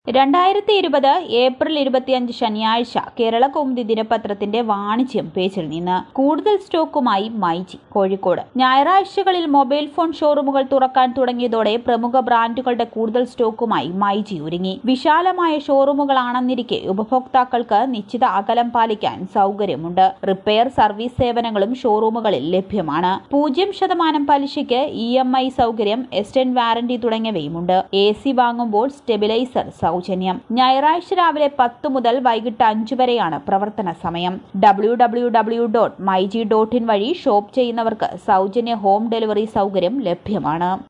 രണ്ടായിരത്തി ഇരുപത് ഏപ്രിൽ ഇരുപത്തിയഞ്ച് ശനിയാഴ്ച കേരള കൗമുദി ദിനപത്രത്തിന്റെ വാണിജ്യം പേജിൽ നിന്ന് കൂടുതൽ സ്റ്റോക്കുമായി മൈജി കോഴിക്കോട് ഞായറാഴ്ചകളിൽ മൊബൈൽ ഫോൺ ഷോറൂമുകൾ തുറക്കാൻ തുടങ്ങിയതോടെ പ്രമുഖ ബ്രാൻഡുകളുടെ കൂടുതൽ സ്റ്റോക്കുമായി മൈജി ഒരുങ്ങി വിശാലമായ ഷോറൂമുകളാണെന്നിരിക്കെ ഉപഭോക്താക്കൾക്ക് നിശ്ചിത അകലം പാലിക്കാൻ സൗകര്യമുണ്ട് റിപ്പയർ സർവീസ് സേവനങ്ങളും ഷോറൂമുകളിൽ ലഭ്യമാണ് പൂജ്യം ശതമാനം പലിശയ്ക്ക് ഇ എം ഐ സൗകര്യം എക്സ്റ്റൻഡ് വാറന്റി തുടങ്ങിയവയുമുണ്ട് എ സി വാങ്ങുമ്പോൾ സ്റ്റെബിലൈസർ സൗജന്യം ഞായറാഴ്ച രാവിലെ പത്ത് മുതൽ വൈകിട്ട് അഞ്ച് വരെയാണ് പ്രവർത്തന സമയം W W W dot MyG dot in വഴി ഷോപ്പ് ചെയ്യുന്നവർക്ക് സൗജന്യ ഹോം ഡെലിവറി സൗകര്യം ലഭ്യമാണ്